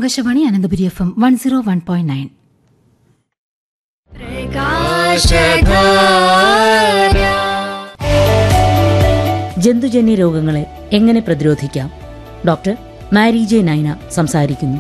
Akashvani Ananthapuri F M one zero one point nine ജന്തുജന്യ രോഗങ്ങളെ എങ്ങനെ പ്രതിരോധിക്കാം ഡോക്ടർ മാരി ജെ നൈന സംസാരിക്കുന്നു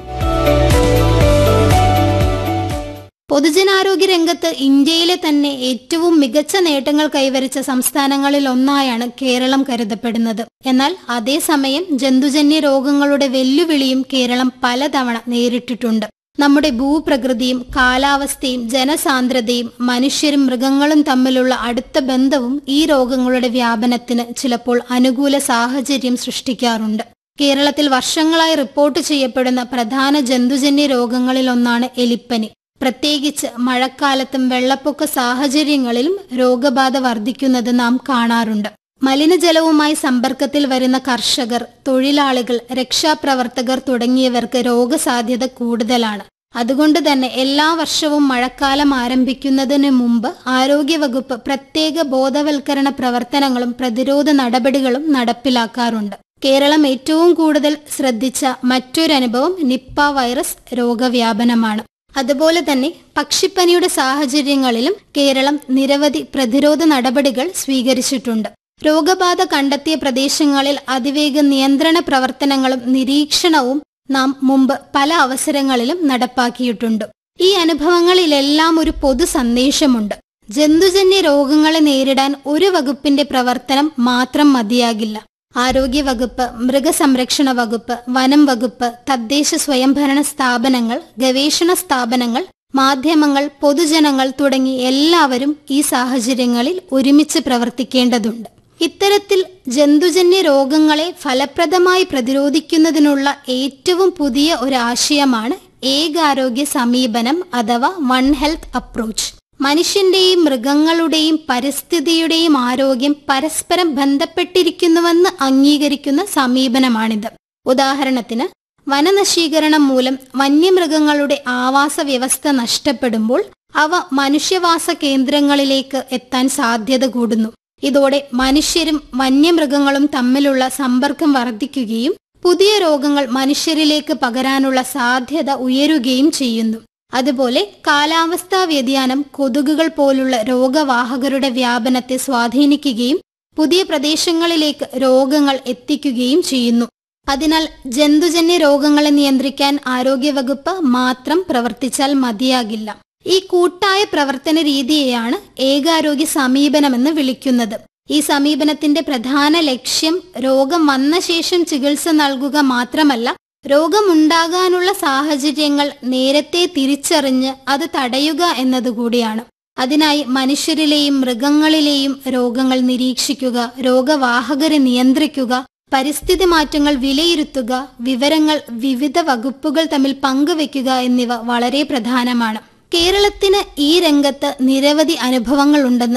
പൊതുജനാരോഗ്യ രംഗത്ത് ഇന്ത്യയിലെ തന്നെ ഏറ്റവും മികച്ച നേട്ടങ്ങൾ കൈവരിച്ച സംസ്ഥാനങ്ങളിൽ ഒന്നായാണ് കേരളം കരുതപ്പെടുന്നത് എന്നാൽ അതേസമയം ജന്തുജന്യ രോഗങ്ങളുടെ വെല്ലുവിളിയും കേരളം പലതവണ നേരിട്ടിട്ടുണ്ട് നമ്മുടെ ഭൂപ്രകൃതിയും കാലാവസ്ഥയും ജനസാന്ദ്രതയും മനുഷ്യരും മൃഗങ്ങളും തമ്മിലുള്ള അടുത്ത ബന്ധവും ഈ രോഗങ്ങളുടെ വ്യാപനത്തിന് ചിലപ്പോൾ അനുകൂല സാഹചര്യം സൃഷ്ടിക്കാറുണ്ട് കേരളത്തിൽ വർഷങ്ങളായി റിപ്പോർട്ട് ചെയ്യപ്പെടുന്ന പ്രധാന ജന്തുജന്യ രോഗങ്ങളിലൊന്നാണ് എലിപ്പനി പ്രത്യേകിച്ച് മഴക്കാലത്തും വെള്ളപ്പൊക്ക സാഹചര്യങ്ങളിലും രോഗബാധ വർദ്ധിക്കുന്നത് നാം കാണാറുണ്ട് മലിനജലവുമായി സമ്പർക്കത്തിൽ വരുന്ന കർഷകർ തൊഴിലാളികൾ രക്ഷാപ്രവർത്തകർ തുടങ്ങിയവർക്ക് രോഗസാധ്യത കൂടുതലാണ് അതുകൊണ്ട് തന്നെ എല്ലാ വർഷവും മഴക്കാലം ആരംഭിക്കുന്നതിന് മുമ്പ് ആരോഗ്യവകുപ്പ് പ്രത്യേക ബോധവൽക്കരണ പ്രവർത്തനങ്ങളും പ്രതിരോധ നടപടികളും നടപ്പിലാക്കാറുണ്ട് കേരളം ഏറ്റവും കൂടുതൽ ശ്രദ്ധിച്ച മറ്റൊരനുഭവം നിപ്പ വൈറസ് രോഗവ്യാപനമാണ് അതുപോലെ തന്നെ പക്ഷിപ്പനിയുടെ സാഹചര്യങ്ങളിലും കേരളം നിരവധി പ്രതിരോധ നടപടികൾ സ്വീകരിച്ചിട്ടുണ്ട് രോഗബാധ കണ്ടെത്തിയ പ്രദേശങ്ങളിൽ അതിവേഗ നിയന്ത്രണ പ്രവർത്തനങ്ങളും നിരീക്ഷണവും നാം മുമ്പ് പല അവസരങ്ങളിലും നടപ്പാക്കിയിട്ടുണ്ട് ഈ അനുഭവങ്ങളിലെല്ലാം ഒരു പൊതു സന്ദേശമുണ്ട് ജന്തുജന്യ രോഗങ്ങളെ നേരിടാൻ ഒരു വകുപ്പിന്റെ പ്രവർത്തനം മാത്രം മതിയാകില്ല ആരോഗ്യവകുപ്പ് മൃഗസംരക്ഷണ വകുപ്പ് വനം വകുപ്പ് തദ്ദേശ സ്വയംഭരണ സ്ഥാപനങ്ങൾ ഗവേഷണ സ്ഥാപനങ്ങൾ മാധ്യമങ്ങൾ പൊതുജനങ്ങൾ തുടങ്ങി എല്ലാവരും ഈ സാഹചര്യങ്ങളിൽ ഒരുമിച്ച് പ്രവർത്തിക്കേണ്ടതുണ്ട് ഇത്തരത്തിൽ ജന്തുജന്യ രോഗങ്ങളെ ഫലപ്രദമായി പ്രതിരോധിക്കുന്നതിനുള്ള ഏറ്റവും പുതിയ ഒരു ആശയമാണ് ഏകാരോഗ്യ സമീപനം അഥവാ വൺ ഹെൽത്ത് അപ്രോച്ച് മനുഷ്യന്റെയും മൃഗങ്ങളുടെയും പരിസ്ഥിതിയുടെയും ആരോഗ്യം പരസ്പരം ബന്ധപ്പെട്ടിരിക്കുന്നുവെന്ന് അംഗീകരിക്കുന്ന സമീപനമാണിത് ഉദാഹരണത്തിന് വനനശീകരണം മൂലം വന്യമൃഗങ്ങളുടെ ആവാസ വ്യവസ്ഥ നഷ്ടപ്പെടുമ്പോൾ അവ മനുഷ്യവാസ കേന്ദ്രങ്ങളിലേക്ക് എത്താൻ സാധ്യത കൂടുന്നു ഇതോടെ മനുഷ്യരും വന്യമൃഗങ്ങളും തമ്മിലുള്ള സമ്പർക്കം വർദ്ധിക്കുകയും പുതിയ രോഗങ്ങൾ മനുഷ്യരിലേക്ക് പകരാനുള്ള സാധ്യത ഉയരുകയും ചെയ്യുന്നു അതുപോലെ കാലാവസ്ഥാ വ്യതിയാനം കൊതുകുകൾ പോലുള്ള രോഗവാഹകരുടെ വ്യാപനത്തെ സ്വാധീനിക്കുകയും പുതിയ പ്രദേശങ്ങളിലേക്ക് രോഗങ്ങൾ എത്തിക്കുകയും ചെയ്യുന്നു അതിനാൽ ജന്തുജന്യ രോഗങ്ങളെ നിയന്ത്രിക്കാൻ ആരോഗ്യവകുപ്പ് മാത്രം പ്രവർത്തിച്ചാൽ മതിയാകില്ല ഈ കൂട്ടായ പ്രവർത്തന രീതിയെയാണ് ഏകാരോഗ്യ സമീപനമെന്ന് വിളിക്കുന്നത് ഈ സമീപനത്തിന്റെ പ്രധാന ലക്ഷ്യം രോഗം വന്ന ശേഷം ചികിത്സ നൽകുക മാത്രമല്ല രോഗമുണ്ടാകാനുള്ള സാഹചര്യങ്ങൾ നേരത്തെ തിരിച്ചറിഞ്ഞ് അത് തടയുക എന്നതുകൂടിയാണ് അതിനായി മനുഷ്യരിലെയും മൃഗങ്ങളിലെയും രോഗങ്ങൾ നിരീക്ഷിക്കുക രോഗവാഹകരെ നിയന്ത്രിക്കുക പരിസ്ഥിതി മാറ്റങ്ങൾ വിലയിരുത്തുക വിവരങ്ങൾ വിവിധ വകുപ്പുകൾ തമ്മിൽ പങ്കുവെക്കുക എന്നിവ വളരെ പ്രധാനമാണ് കേരളത്തിന് ഈ രംഗത്ത് നിരവധി അനുഭവങ്ങൾ ഉണ്ടെന്ന്